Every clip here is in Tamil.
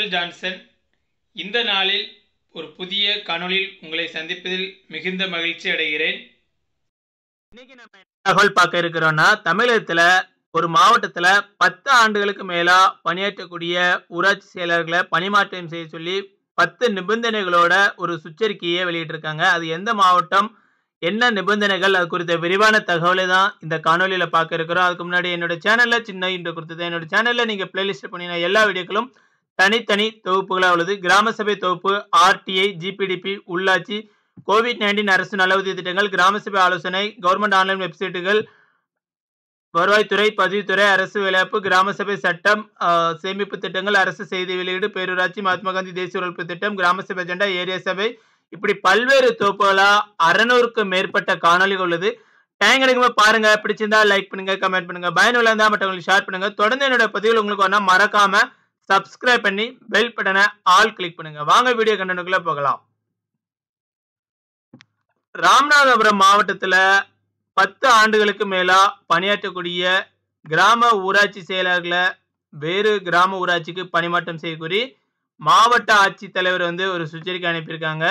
மைக்கேல் ஜான்சன் இந்த நாளில் ஒரு புதிய காணொளியில் உங்களை சந்திப்பதில் மிகுந்த மகிழ்ச்சி அடைகிறேன் இன்னைக்கு நம்ம என்ன தகவல் பார்க்க இருக்கிறோம்னா தமிழகத்துல ஒரு மாவட்டத்துல பத்து ஆண்டுகளுக்கு மேலா பணியாற்றக்கூடிய ஊராட்சி செயலர்களை பணிமாற்றம் செய்ய சொல்லி பத்து நிபந்தனைகளோட ஒரு சுற்றறிக்கையை வெளியிட்டிருக்காங்க அது எந்த மாவட்டம் என்ன நிபந்தனைகள் அது குறித்த விரிவான தகவலை தான் இந்த காணொலியில பார்க்க இருக்கிறோம் அதுக்கு முன்னாடி என்னோட சேனல்ல சின்ன இன்று கொடுத்தது என்னோட சேனல்ல நீங்க பிளேலிஸ்ட் பண்ணின எல்லா வீடியோக்களும் தனித்தனி தொகுப்புகளாக உள்ளது கிராம சபை தொகுப்பு ஆர்டிஐ ஜிபிடிபி உள்ளாட்சி கோவிட் நைன்டீன் அரசு நலவுதவி திட்டங்கள் கிராம சபை ஆலோசனை கவர்மெண்ட் ஆன்லைன் வெப்சைட்டுகள் வருவாய்த்துறை பதிவுத்துறை அரசு வேலைவாய்ப்பு கிராம சபை சட்டம் ஆஹ், சேமிப்பு திட்டங்கள் அரசு செய்தி வெளியீடு பேரூராட்சி மகாத்மா காந்தி தேசிய உழைப்பு திட்டம் கிராம சபை அஜெண்டா ஏரியா சபை இப்படி பல்வேறு தொகுப்புகளா அறநூறுக்கும் மேற்பட்ட காணொலிகள் உள்ளது டைம் கிடைக்கும்போது பாருங்க பிடிச்சிருந்தா லைக் பண்ணுங்க கமெண்ட் பண்ணுங்க பயனுள்ள இருந்தா மற்றவங்களுக்கு ஷேர் பண்ணுங்க தொடர்ந்து என்னோட பதிவில் உங்களுக்கு வேணா மறக்காம சப்ஸ்கிரைப் பண்ணி பெல் பட்டனை ஆல் கிளிக் பண்ணுங்க வாங்க வீடியோ கண்டனுக்குள்ள போகலாம் ராமநாதபுரம் மாவட்டத்துல பத்து ஆண்டுகளுக்கு மேலா பணியாற்றக்கூடிய கிராம ஊராட்சி செயலர்களை வேறு கிராம ஊராட்சிக்கு பணிமாற்றம் செய்யக்கூறி மாவட்ட ஆட்சித்தலைவர் வந்து ஒரு சுற்றறிக்கை அனுப்பியிருக்காங்க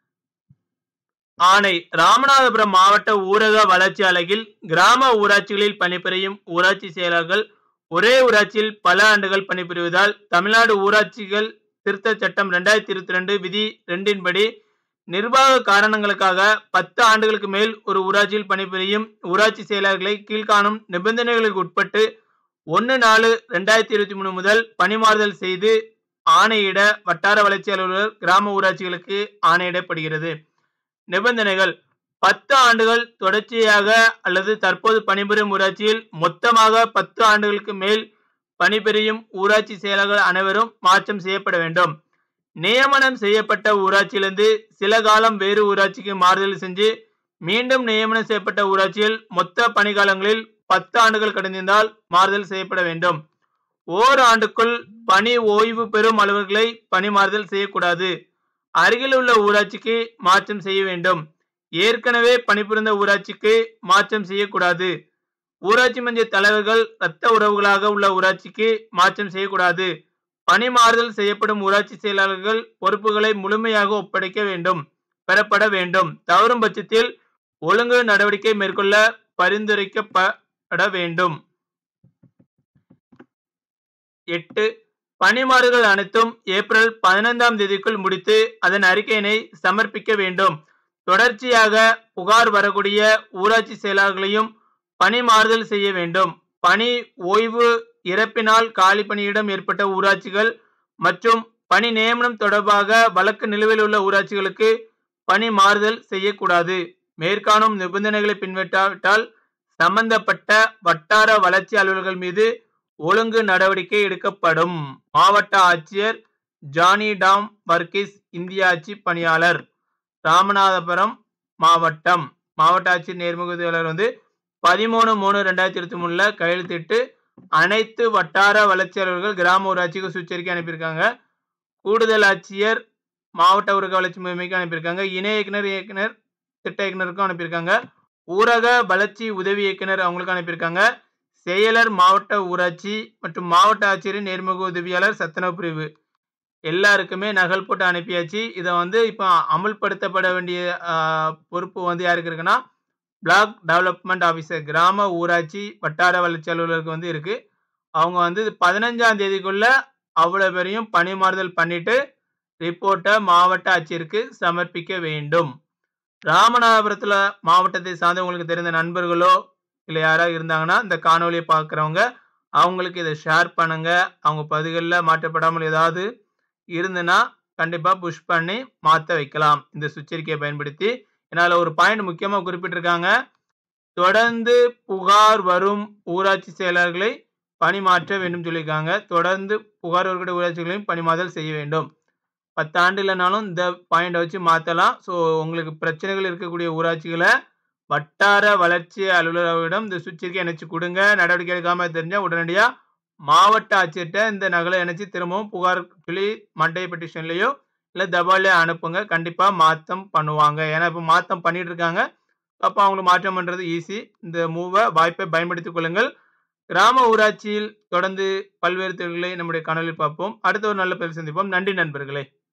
ஆணை ராமநாதபுரம் மாவட்ட ஊரக வளர்ச்சி அலகில் கிராம ஊராட்சிகளில் பணிபுரியும் ஊராட்சி செயலர்கள் ஒரே ஊராட்சியில் பல ஆண்டுகள் பணிபுரிவதால் தமிழ்நாடு ஊராட்சிகள் திருத்தச் சட்டம் ரெண்டாயிரத்தி இருபத்தி ரெண்டு விதி ரெண்டின்படி நிர்வாக காரணங்களுக்காக பத்து ஆண்டுகளுக்கு மேல் ஒரு ஊராட்சியில் பணிபுரியும் ஊராட்சி செயலர்களை கீழ்காணும் நிபந்தனைகளுக்கு உட்பட்டு ஒன்று நாலு ரெண்டாயிரத்தி இருபத்தி மூணு முதல் பணிமாறுதல் செய்து ஆணையிட வட்டார வளர்ச்சி அலுவலர் கிராம ஊராட்சிகளுக்கு ஆணையிடப்படுகிறது நிபந்தனைகள் பத்து ஆண்டுகள் தொடர்ச்சியாக அல்லது தற்போது பணிபுரியும் ஊராட்சியில் மொத்தமாக பத்து ஆண்டுகளுக்கு மேல் பணிபுரியும் ஊராட்சி செயலர்கள் அனைவரும் மாற்றம் செய்யப்பட வேண்டும் நியமனம் செய்யப்பட்ட ஊராட்சியிலிருந்து சில காலம் வேறு ஊராட்சிக்கு மாறுதல் செஞ்சு மீண்டும் நியமனம் செய்யப்பட்ட ஊராட்சியில் மொத்த பணிக்காலங்களில் பத்து ஆண்டுகள் கடந்திருந்தால் மாறுதல் செய்யப்பட வேண்டும் ஓர் ஆண்டுக்குள் பணி ஓய்வு பெறும் அலுவலர்களை பணி மாறுதல் செய்யக்கூடாது அருகில் உள்ள ஊராட்சிக்கு மாற்றம் செய்ய வேண்டும் ஏற்கனவே பணிபுரிந்த ஊராட்சிக்கு மாற்றம் செய்யக்கூடாது ஊராட்சி மன்ற தலைவர்கள் இரத்த உறவுகளாக உள்ள ஊராட்சிக்கு மாற்றம் செய்யக்கூடாது பணி மாறுதல் செய்யப்படும் ஊராட்சி செயலாளர்கள் பொறுப்புகளை முழுமையாக ஒப்படைக்க வேண்டும் பெறப்பட வேண்டும் தவறும் பட்சத்தில் ஒழுங்கு நடவடிக்கை மேற்கொள்ள பரிந்துரைக்கப்பட வேண்டும் எட்டு பணிமாறுகள் அனைத்தும் ஏப்ரல் பதினைந்தாம் தேதிக்குள் முடித்து அதன் அறிக்கையினை சமர்ப்பிக்க வேண்டும் தொடர்ச்சியாக புகார் வரக்கூடிய ஊராட்சி செயலாளர்களையும் பணி மாறுதல் செய்ய வேண்டும் பணி ஓய்வு இறப்பினால் காலி பணியிடம் ஏற்பட்ட ஊராட்சிகள் மற்றும் பணி நியமனம் தொடர்பாக வழக்கு நிலுவையில் உள்ள ஊராட்சிகளுக்கு பணி மாறுதல் செய்யக்கூடாது மேற்காணும் நிபந்தனைகளை பின்பற்றாவிட்டால் சம்பந்தப்பட்ட வட்டார வளர்ச்சி அலுவலர்கள் மீது ஒழுங்கு நடவடிக்கை எடுக்கப்படும் மாவட்ட ஆட்சியர் ஜானி டாம் வர்கீஸ் இந்திய ஆட்சி பணியாளர் ராமநாதபுரம் மாவட்டம் மாவட்ட ஆட்சியர் நேர்முகத்தியாளர் வந்து பதிமூணு மூணு ரெண்டாயிரத்தி இருபத்தி மூணுல கையெழுத்திட்டு அனைத்து வட்டார வளர்ச்சி அலுவலர்கள் கிராம ஊராட்சிக்கு சுற்றறிக்கை அனுப்பியிருக்காங்க கூடுதல் ஆட்சியர் மாவட்ட ஊரக வளர்ச்சி முகமைக்கு அனுப்பியிருக்காங்க இணை இயக்குனர் இயக்குனர் திட்ட இயக்குனருக்கும் அனுப்பியிருக்காங்க ஊரக வளர்ச்சி உதவி இயக்குனர் அவங்களுக்கும் அனுப்பியிருக்காங்க செயலர் மாவட்ட ஊராட்சி மற்றும் மாவட்ட ஆட்சியரின் நேர்முக உதவியாளர் சத்துணவு பிரிவு எல்லாருக்குமே நகல் போட்டு அனுப்பியாச்சு இதை வந்து இப்போ அமுல்படுத்தப்பட வேண்டிய ஆஹ், பொறுப்பு வந்து யாருக்கு இருக்குன்னா பிளாக் டெவலப்மெண்ட் ஆஃபீஸர் கிராம ஊராட்சி வட்டார வளர்ச்சி அலுவலருக்கு வந்து இருக்கு அவங்க வந்து பதினஞ்சாம் தேதிக்குள்ள அவ்வளோ பேரையும் பணி மாறுதல் பண்ணிட்டு ரிப்போர்ட்டை மாவட்ட ஆட்சியருக்கு சமர்ப்பிக்க வேண்டும் ராமநாதபுரத்தில் மாவட்டத்தை சார்ந்தவங்களுக்கு தெரிந்த நண்பர்களோ இல்லை யாராவது இருந்தாங்கன்னா இந்த காணொலியை பார்க்குறவங்க அவங்களுக்கு இதை ஷேர் பண்ணுங்க அவங்க பகுதிகளில் மாற்றப்படாமல் ஏதாவது இருந்துன்னா கண்டிப்பாக புஷ் பண்ணி மாற்ற வைக்கலாம் இந்த சுச்சரிக்கையை பயன்படுத்தி என்னால் ஒரு பாயிண்ட் முக்கியமாக குறிப்பிட்டிருக்காங்க தொடர்ந்து புகார் வரும் ஊராட்சி செயலர்களை பணிமாற்ற வேண்டும் சொல்லியிருக்காங்க தொடர்ந்து புகார் வரக்கூடிய ஊராட்சிகளையும் பணிமாறுதல் செய்ய வேண்டும் பத்து ஆண்டு இல்லைனாலும் இந்த பாயிண்டை வச்சு மாற்றலாம் ஸோ உங்களுக்கு பிரச்சனைகள் இருக்கக்கூடிய ஊராட்சிகளை வட்டார வளர்ச்சி அலுவலரிடம் இந்த சுச்சரிக்கை இணைச்சு கொடுங்க நடவடிக்கை எடுக்காம தெரிஞ்சா உடனடியாக மாவட்ட ஆட்சியர்கிட்ட இந்த நகலை இணைச்சு திரும்பவும் புகார் சொல்லி மண்டை பெட்டிஷன்லேயோ இல்லை தபாலே அனுப்புங்க கண்டிப்பாக மாற்றம் பண்ணுவாங்க ஏன்னா இப்போ மாற்றம் பண்ணிட்டு இருக்காங்க அப்போ அவங்களுக்கு மாற்றம் பண்ணுறது ஈஸி இந்த மூவை வாய்ப்பை பயன்படுத்திக் கொள்ளுங்கள் கிராம ஊராட்சியில் தொடர்ந்து பல்வேறு தொழில்களை நம்முடைய காணொலியில் பார்ப்போம் அடுத்த ஒரு நல்ல பதில் சந்திப்போம் நன்றி நண்பர்களே